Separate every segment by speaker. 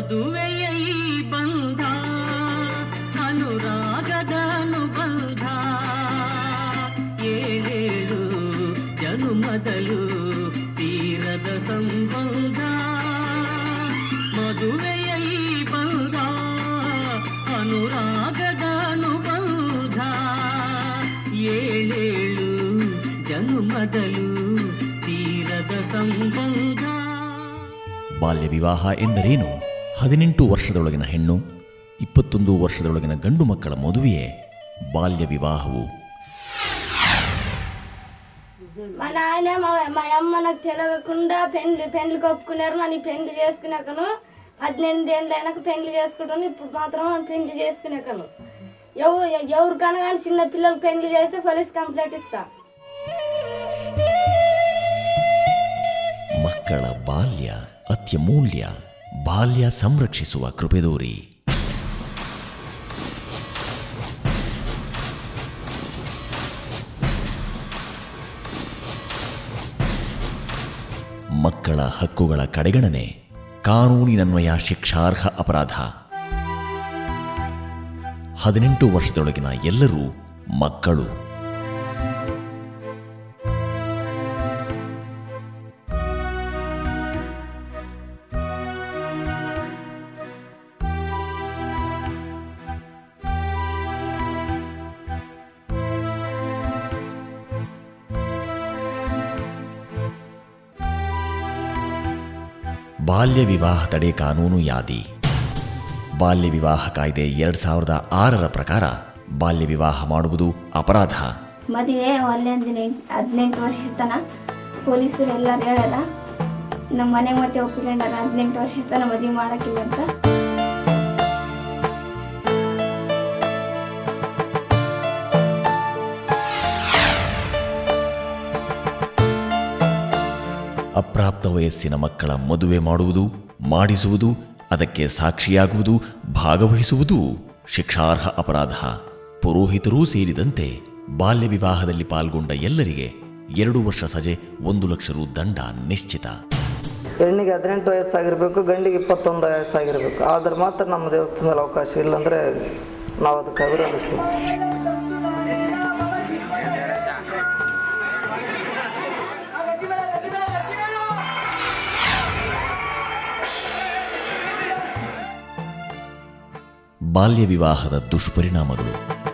Speaker 1: ಮದುವೆಯ ಈ ಬಂಧ ಅನುರಾಗದ ಅನುಬಂಧ ಏಳೇಳು ಜನುಮದಲು ತೀರದ ಸಂಬಂಧ ಮದುವೆಯ ಈ ಬಂಧ ಅನುರಾಗದ ಅನುಬಂಧ ಏಳೇಳು ಜನುಮದಲು ತೀರದ ಸಂಬಂಧ
Speaker 2: ಬಾಲ್ಯ ವಿವಾಹ ಎಂದರೇನು ಹದಿನೆಂಟು ವರ್ಷದೊಳಗಿನ ಹೆಣ್ಣು ಇಪ್ಪತ್ತೊಂದು ವರ್ಷದೊಳಗಿನ ಗಂಡು ಮಕ್ಕಳ ಮದುವೆಯೇ బాల్య వివాహವು
Speaker 3: మా నాయన మా మా అమ్మ నాకు తెలియకుండా పెండ్లి పెండ్లికి ఒప్పుకున్నారు నన్ను పెండ్లి చేసుకున్నాకను పద్దెనిమిది ఏళ్ళు అయినాక పెండ్లి చేసుకుంటాను ఇప్పుడు మాత్రం పెండ్లి చేసుకున్నాకను ఎవరు ఎవరికైనా కానీ చిన్న పిల్లలకు పెండ్లి చేస్తే పోలీస్ కంప్లైంట్ ఇస్తా
Speaker 2: ಮಕ್ಕಳ ಬಾಲ್ಯ ಅತ್ಯಮೂಲ್ಯ ಬಾಲ್ಯ ಸಂರಕ್ಷಿಸುವ ಕೃಪೆದೋರಿ ಮಕ್ಕಳ ಹಕ್ಕುಗಳ ಕಡೆಗಣನೆ ಕಾನೂನಿನನ್ವಯ ಶಿಕ್ಷಾರ್ಹ ಅಪರಾಧ ಹದಿನೆಂಟು ವರ್ಷದೊಳಗಿನ ಎಲ್ಲರೂ ಮಕ್ಕಳು ಬಾಲ್ಯ ವಿವಾಹ ತಡೆ ಕಾನೂನು ಯಾದಿ ಬಾಲ್ಯ ವಿವಾಹ ಕಾಯ್ದೆ ಎರಡು ಸಾವಿರದ ಆರರ ಪ್ರಕಾರ ಬಾಲ್ಯ ವಿವಾಹ ಮಾಡುವುದು ಅಪರಾಧ
Speaker 3: ಮದುವೆ ಒಳ್ಳೆಂದಿನ ಹದಿನೆಂಟು ವರ್ಷ ತನ ಪೊಲೀಸರು ಎಲ್ಲರೂ ಹೇಳ್ಯಾರ ನಮ್ಮ ಮನೆಗೆ ಮತ್ತೆ ಒಪ್ಪಿಕೊಂಡಾರ ಹದಿನೆಂಟು ವರ್ಷ ತನ ಮದುವೆ ಮಾಡಕ್ಕಿಲ್ಲ ಅಂತ
Speaker 2: ಅಪ್ರಾಪ್ತ ವಯಸ್ಸಿನ ಮಕ್ಕಳ ಮದುವೆ ಮಾಡುವುದು ಮಾಡಿಸುವುದು ಅದಕ್ಕೆ ಸಾಕ್ಷಿಯಾಗುವುದು ಭಾಗವಹಿಸುವುದು ಶಿಕ್ಷಾರ್ಹ ಅಪರಾಧ ಪುರೋಹಿತರೂ ಸೇರಿದಂತೆ ಬಾಲ್ಯ ವಿವಾಹದಲ್ಲಿ ಪಾಲ್ಗೊಂಡ ಎಲ್ಲರಿಗೆ ಎರಡು ವರ್ಷ ಸಜೆ ಒಂದು ಲಕ್ಷ ರು ದಂಡ ನಿಶ್ಚಿತ
Speaker 4: ಹೆಣ್ಣಿಗೆ ಹದಿನೆಂಟು ವಯಸ್ಸಾಗಿರಬೇಕು ಗಂಡಿಗೆ ಇಪ್ಪತ್ತೊಂದು ವಯಸ್ಸಾಗಿರಬೇಕು ಆದ್ರೆ ಮಾತ್ರ ನಮ್ಮ ದೇವಸ್ಥಾನದಲ್ಲಿ ಅವಕಾಶ ಇಲ್ಲಾಂದರೆ ನಾವು ಅದಕ್ಕೆ ವಿರೋಧಿಸ್ತೀವಿ
Speaker 2: ಬಾಲ್ಯ ವಿವಾಹದ ದುಷ್ಪರಿಣಾಮಗಳು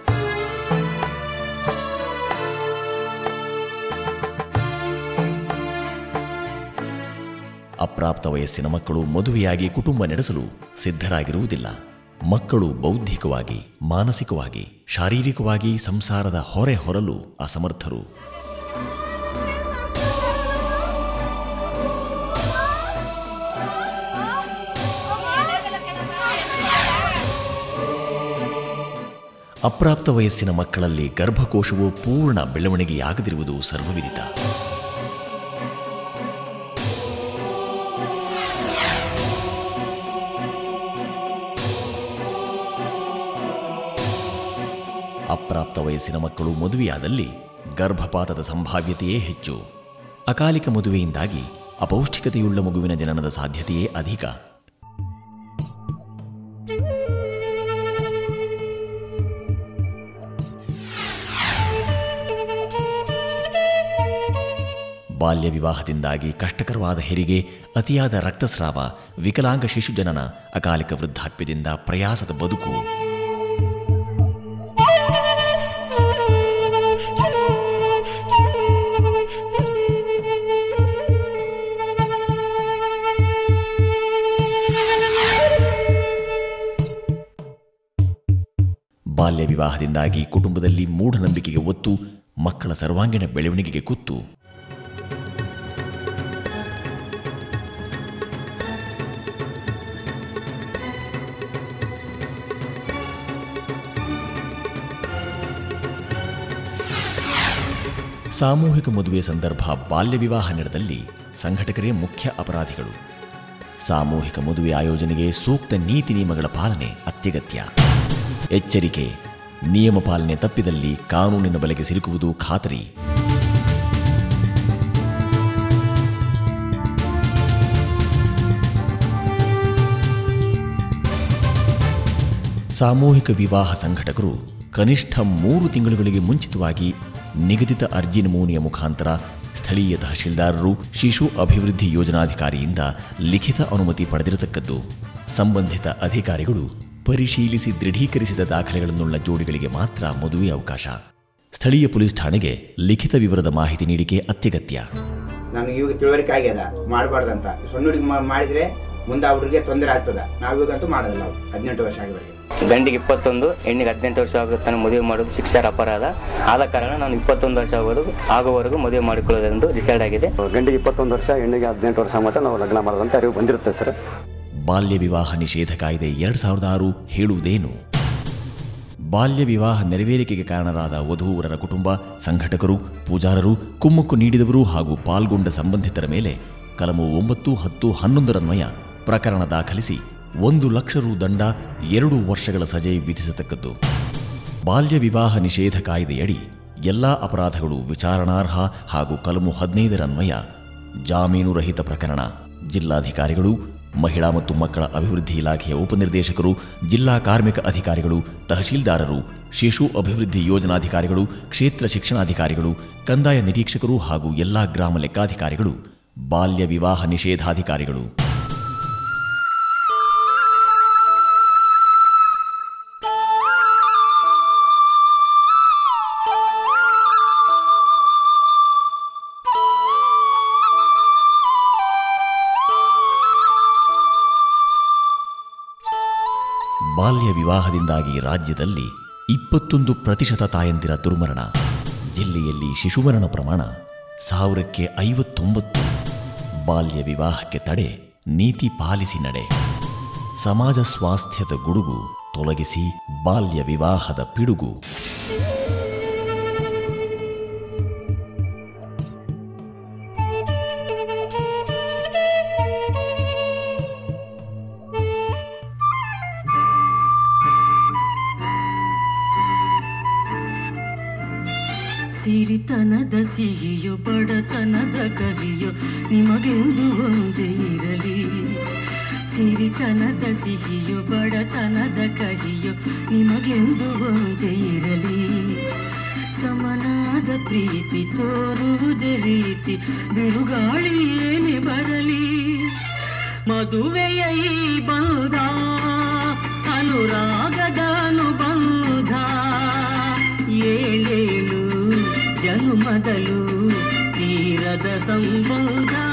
Speaker 2: ಅಪ್ರಾಪ್ತ ವಯಸ್ಸಿನ ಮಕ್ಕಳು ಮದುವೆಯಾಗಿ ಕುಟುಂಬ ನಡೆಸಲು ಸಿದ್ಧರಾಗಿರುವುದಿಲ್ಲ ಮಕ್ಕಳು ಬೌದ್ಧಿಕವಾಗಿ ಮಾನಸಿಕವಾಗಿ ಶಾರೀರಿಕವಾಗಿ ಸಂಸಾರದ ಹೊರೆ ಹೊರಲು ಅಸಮರ್ಥರು ಅಪ್ರಾಪ್ತ ವಯಸ್ಸಿನ ಮಕ್ಕಳಲ್ಲಿ ಗರ್ಭಕೋಶವು ಪೂರ್ಣ ಬೆಳವಣಿಗೆಯಾಗದಿರುವುದು ಸರ್ವವಿದಿತ ಅಪ್ರಾಪ್ತ ವಯಸ್ಸಿನ ಮಕ್ಕಳು ಮದುವೆಯಾದಲ್ಲಿ ಗರ್ಭಪಾತದ ಸಂಭಾವ್ಯತೆಯೇ ಹೆಚ್ಚು ಅಕಾಲಿಕ ಮದುವೆಯಿಂದಾಗಿ ಅಪೌಷ್ಟಿಕತೆಯುಳ್ಳ ಮಗುವಿನ ಜನನದ ಸಾಧ್ಯತೆಯೇ ಅಧಿಕ ಬಾಲ್ಯ ವಿವಾಹದಿಂದಾಗಿ ಕಷ್ಟಕರವಾದ ಹೆರಿಗೆ ಅತಿಯಾದ ರಕ್ತಸ್ರಾವ ವಿಕಲಾಂಗ ಶಿಶು ಜನನ ಅಕಾಲಿಕ ವೃದ್ಧಾಪ್ಯದಿಂದ ಪ್ರಯಾಸದ ಬದುಕು ಬಾಲ್ಯ ವಿವಾಹದಿಂದಾಗಿ ಕುಟುಂಬದಲ್ಲಿ ಮೂಢನಂಬಿಕೆಗೆ ಒತ್ತು ಮಕ್ಕಳ ಸರ್ವಾಂಗೀಣ ಬೆಳವಣಿಗೆಗೆ ಕುತ್ತು ಸಾಮೂಹಿಕ ಮದುವೆ ಸಂದರ್ಭ ಬಾಲ್ಯ ವಿವಾಹ ನಡೆದಲ್ಲಿ ಸಂಘಟಕರೇ ಮುಖ್ಯ ಅಪರಾಧಿಗಳು ಸಾಮೂಹಿಕ ಮದುವೆ ಆಯೋಜನೆಗೆ ಸೂಕ್ತ ನೀತಿ ನಿಯಮಗಳ ಪಾಲನೆ ಅತ್ಯಗತ್ಯ ಎಚ್ಚರಿಕೆ ನಿಯಮ ಪಾಲನೆ ತಪ್ಪಿದಲ್ಲಿ ಕಾನೂನಿನ ಬಲೆಗೆ ಸಿಲುಕುವುದು ಖಾತರಿ ಸಾಮೂಹಿಕ ವಿವಾಹ ಸಂಘಟಕರು ಕನಿಷ್ಠ ಮೂರು ತಿಂಗಳುಗಳಿಗೆ ಮುಂಚಿತವಾಗಿ ನಿಗದಿತ ಅರ್ಜಿ ನಮೂನೆಯ ಮುಖಾಂತರ ಸ್ಥಳೀಯ ತಹಶೀಲ್ದಾರರು ಶಿಶು ಅಭಿವೃದ್ಧಿ ಯೋಜನಾಧಿಕಾರಿಯಿಂದ ಲಿಖಿತ ಅನುಮತಿ ಪಡೆದಿರತಕ್ಕದ್ದು ಸಂಬಂಧಿತ ಅಧಿಕಾರಿಗಳು ಪರಿಶೀಲಿಸಿ ದೃಢೀಕರಿಸಿದ ದಾಖಲೆಗಳನ್ನುಳ್ಳ ಜೋಡಿಗಳಿಗೆ ಮಾತ್ರ ಮದುವೆ ಅವಕಾಶ ಸ್ಥಳೀಯ ಪೊಲೀಸ್ ಠಾಣೆಗೆ ಲಿಖಿತ ವಿವರದ ಮಾಹಿತಿ ನೀಡಿಕೆ ಅತ್ಯಗತ್ಯ
Speaker 5: ನನಗೆ ಇವಾಗ ತಿಳುವಳಿಕೆ ಆಗ್ಯದ ಮಾಡಬಾರ್ದಂತ ಸಣ್ಣ ಹುಡುಗಿ ಮಾ- ಮಾಡಿದ್ರೆ ಮುಂದೆ ಅವ್ರಿಗೆ ತೊಂದರೆ ಆಗ್ತದ ನಾವು ಇವಾಗಂತೂ ಮಾಡೋದಿಲ್ಲ ನಾವು ಹದಿನೆಂಟು ವರ್ಷ ಆಗಿವರೆಗೆ
Speaker 6: ಗಂಡಿಗೆ ಇಪ್ಪತ್ತೊಂದು ಹೆಣ್ಣಿಗೆ ಹದಿನೆಂಟು ವರ್ಷ ಆಗುತ್ತಾನೆ ಮದುವೆ ಮಾಡೋದು ಶಿಕ್ಷಾರ ಅಪರಾಧ ಆದ ಕಾರಣ ನಾನು ಇಪ್ಪತ್ತೊಂದು ವರ್ಷ ಆಗೋದು ಆಗುವವರೆಗೂ ಮದುವೆ ಮಾಡಿಕೊಳ್ಳೋದೆಂದು ಡಿಸೈಡ್ ಆಗಿದೆ
Speaker 7: ಗಂಡಿಗೆ ಇಪ್ಪತ್ತೊಂದು ವರ್ಷ ಹೆಣ್ಣಿಗೆ ಹದಿನೆಂಟು ವರ್ಷ ಮಟ್ಟ ನಾವು ಲಗ್ನ ಮಾಡೋದಂತ ಅರಿವು ಬಂದಿರುತ್ತೆ ಸರ್
Speaker 2: ಬಾಲ್ಯ ವಿವಾಹ ನಿಷೇಧ ಕಾಯ್ದೆ ಎರಡ್ ಸಾವಿರದ ಆರು ಹೇಳುವುದೇನು ಬಾಲ್ಯ ವಿವಾಹ ನೆರವೇರಿಕೆಗೆ ಕಾರಣರಾದ ವಧೂವರರ ಕುಟುಂಬ ಸಂಘಟಕರು ಪೂಜಾರರು ಕುಮ್ಮಕ್ಕು ನೀಡಿದವರು ಹಾಗೂ ಪಾಲ್ಗೊಂಡ ಸಂಬಂಧಿತರ ಮೇಲೆ ಕಲಮು ಒಂಬತ್ತು ಹತ್ತು ಹನ್ನೊಂದರನ್ವಯ ಪ್ರಕರಣ ದಾಖಲಿಸಿ ಒಂದು ಲಕ್ಷ ರು ದಂಡ ಎರಡು ವರ್ಷಗಳ ಸಜೆ ವಿಧಿಸತಕ್ಕದ್ದು ಬಾಲ್ಯ ವಿವಾಹ ನಿಷೇಧ ಕಾಯ್ದೆಯಡಿ ಎಲ್ಲಾ ಅಪರಾಧಗಳು ವಿಚಾರಣಾರ್ಹ ಹಾಗೂ ಕಲಮು ಹದಿನೈದರನ್ವಯ ಜಾಮೀನು ರಹಿತ ಪ್ರಕರಣ ಜಿಲ್ಲಾಧಿಕಾರಿಗಳು ಮಹಿಳಾ ಮತ್ತು ಮಕ್ಕಳ ಅಭಿವೃದ್ಧಿ ಇಲಾಖೆಯ ಉಪನಿರ್ದೇಶಕರು ಜಿಲ್ಲಾ ಕಾರ್ಮಿಕ ಅಧಿಕಾರಿಗಳು ತಹಶೀಲ್ದಾರರು ಶಿಶು ಅಭಿವೃದ್ಧಿ ಯೋಜನಾಧಿಕಾರಿಗಳು ಕ್ಷೇತ್ರ ಶಿಕ್ಷಣಾಧಿಕಾರಿಗಳು ಕಂದಾಯ ನಿರೀಕ್ಷಕರು ಹಾಗೂ ಎಲ್ಲಾ ಗ್ರಾಮ ಲೆಕ್ಕಾಧಿಕಾರಿಗಳು ಬಾಲ್ಯ ವಿವಾಹ ನಿಷೇಧಾಧಿಕಾರಿಗಳು ಬಾಲ್ಯ ವಿವಾಹದಿಂದಾಗಿ ರಾಜ್ಯದಲ್ಲಿ ಇಪ್ಪತ್ತೊಂದು ಪ್ರತಿಶತ ತಾಯಂದಿರ ದುರ್ಮರಣ ಜಿಲ್ಲೆಯಲ್ಲಿ ಶಿಶುಮರಣ ಪ್ರಮಾಣ ಸಾವಿರಕ್ಕೆ ಐವತ್ತೊಂಬತ್ತು ಬಾಲ್ಯ ವಿವಾಹಕ್ಕೆ ತಡೆ ನೀತಿ ಪಾಲಿಸಿ ನಡೆ ಸಮಾಜ ಸ್ವಾಸ್ಥ್ಯದ ಗುಡುಗು ತೊಲಗಿಸಿ ಬಾಲ್ಯ ವಿವಾಹದ ಪಿಡುಗು
Speaker 1: ಸಿರಿತನದ ಸಿಹಿಯು ಬಡತನದ ಕಹಿಯು ನಿಮಗೆಂದು ಒಂದೇ ಇರಲಿ ಸಿರಿತನದ ಸಿಹಿಯು ಬಡತನದ ಕಹಿಯು ನಿಮಗೆಂದು ಒಂದೇ ಇರಲಿ ಸಮನಾದ ಪ್ರೀತಿ ತೋರುವುದೇ ರೀತಿ ಬಿರುಗಾಳಿ ಏನೇ ಬರಲಿ ಮದುವೆಯ ಈ ಬಂಧ ಅನುರಾಗದ ಅನುಬಂಧ ಏಳೇಳು ಜನುಮದಲು ತೀರದ ಸಂಬಂಧ